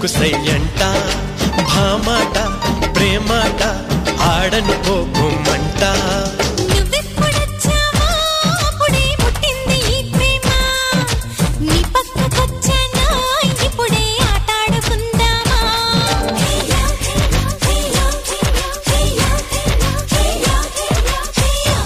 ఆడేందుకు సయ్యంట భామాట ప్రేమాట ఆడను కోపమంట నువ్వెప్పుడొచ్చావో అప్పుడే పుట్టింది ఈ ప్రేమ నీ పక్కకొచ్చానా ఇప్పుడే ఆటాడుకుందామా హేయా హేయా హేయా హేయా హేయా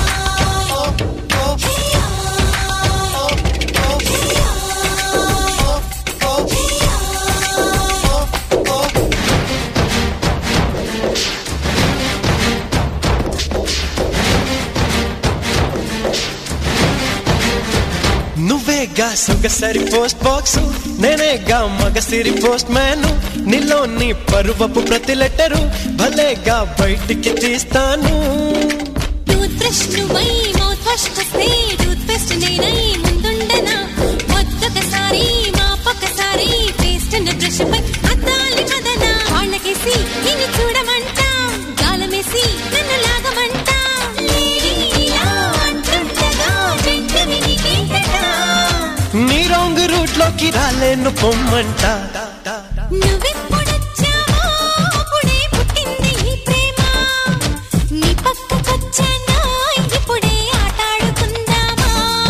నువ్వేగా సొగసరి పోస్ట్ బాక్స్ నేనేగా మగసిరి పోస్ట్ మ్యాన్ నీలో నీ పరువపు ప్రతి లెటరు భలేగా బయటికి తీస్తాను టూత్ బ్రష్ నువ్వై మౌత్ వాష్ వస్తే టూత్ పేస్ట్ నేనై ముందుండనా ఒక్కొక్కసారి మా పక్కసారి పేస్ట్ బ్రష్ పై అద్దాలి మదన వాళ్ళకేసి నిన్ను చూడమంట గాలమేసి నన్ను లాగమంట లేడీలా అంటుండగా జంటని నీకేంటట నీ రాంగ్ రూట్ లోకి రాలేను పొమ్మంట నువ్వెప్పుడొచ్చావో అప్పుడే పుట్టింది ఈ ప్రేమ నీ పక్కకొచ్చానా ఇప్పుడే ఆటాడుకుందామా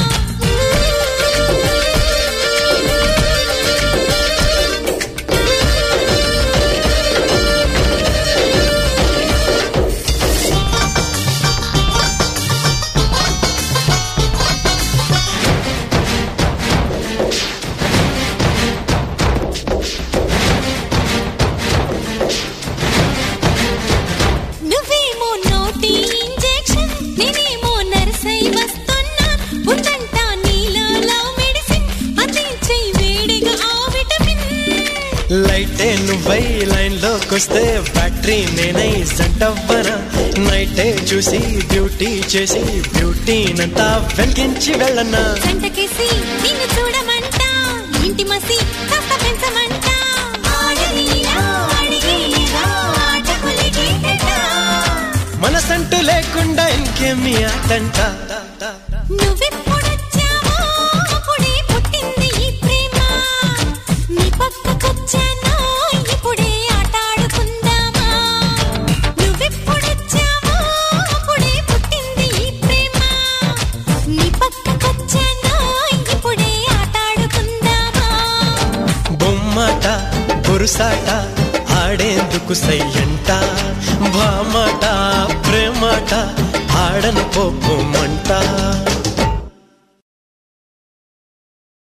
నువ్వేమో నోటి ఇంజెక్షన్ నేనేమో నర్సై వస్తున్నా ఉందంట నీలో లవ్ మెడిసిన్ అందించే వేడిగా ఆ విటమిన్ లైటే నువ్వై లైన్ లోకొస్తే బ్యాటరీ నేనై జంటవ్వనా నైటే చూసి డ్యూటీ చేసి బ్యూటీనంతా వెలిగించి వెళ్ళనా జంటకేసి నిన్ను చూడమంట ఇంటి మసి కాస్త పెంచమంట ఆడనీరా, అడిగేరా, ఆటకులకేంటట? మనసంటూ లేకుండా ఇంకేమి ఆటంట నువ్వెప్పుడొచ్చావో అప్పుడే పుట్టింది ఈ ప్రేమ నీ పక్కకొచ్చానా ఇప్పుడే ఆటాడుకుందామా నువ్వెప్పుడొచ్చావో అప్పుడే పుట్టింది ఈ ప్రేమ నీ పక్కకొచ్చానా ఇప్పుడే ఆటాడుకుందామా బొమ్మాట బురుసాట ఆడేందుకు సయ్యంట భామాట ప్రేమాట ఆడను పోమంట